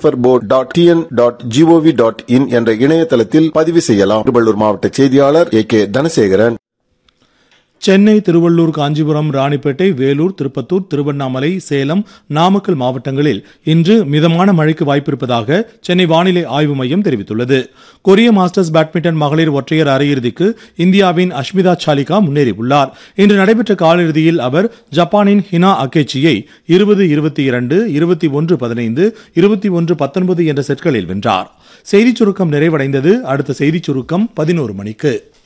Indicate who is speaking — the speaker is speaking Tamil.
Speaker 1: transfer port dot TN dot GOV dot in என்ற இணையதளத்தில் பதிவு செய்யலாம் திருவள்ளூர் மாவட்ட செய்தியாளர் ஏ கே தனசேகரன்
Speaker 2: சென்னை திருவள்ளூர் காஞ்சிபுரம் ராணிப்பேட்டை வேலூர் திருப்பத்தூர் திருவண்ணாமலை சேலம் நாமக்கல் மாவட்டங்களில் இன்று மிதமான மழைக்கு வாய்ப்பிருப்பதாக சென்னை வானிலை ஆய்வு மையம் தெரிவித்துள்ளது கொரிய மாஸ்டர்ஸ் பேட்மிண்டன் மகளிர் ஒற்றையர் அரையிறுதிக்கு இந்தியாவின் அஷ்மிதா சாலிகா முன்னேறியுள்ளார் இன்று நடைபெற்ற காலிறுதியில் அவர் ஜப்பானின் ஹினா அகேச்சியை இருபது இருபத்தி இரண்டு இருபத்தி ஒன்று பதினைந்து இருபத்தி ஒன்று பத்தொன்பது என்ற செட்களில் வென்றார் செய்திச் சுருக்கம் நிறைவடைந்தது அடுத்த செய்திச் சுருக்கம் பதினோரு மணிக்கு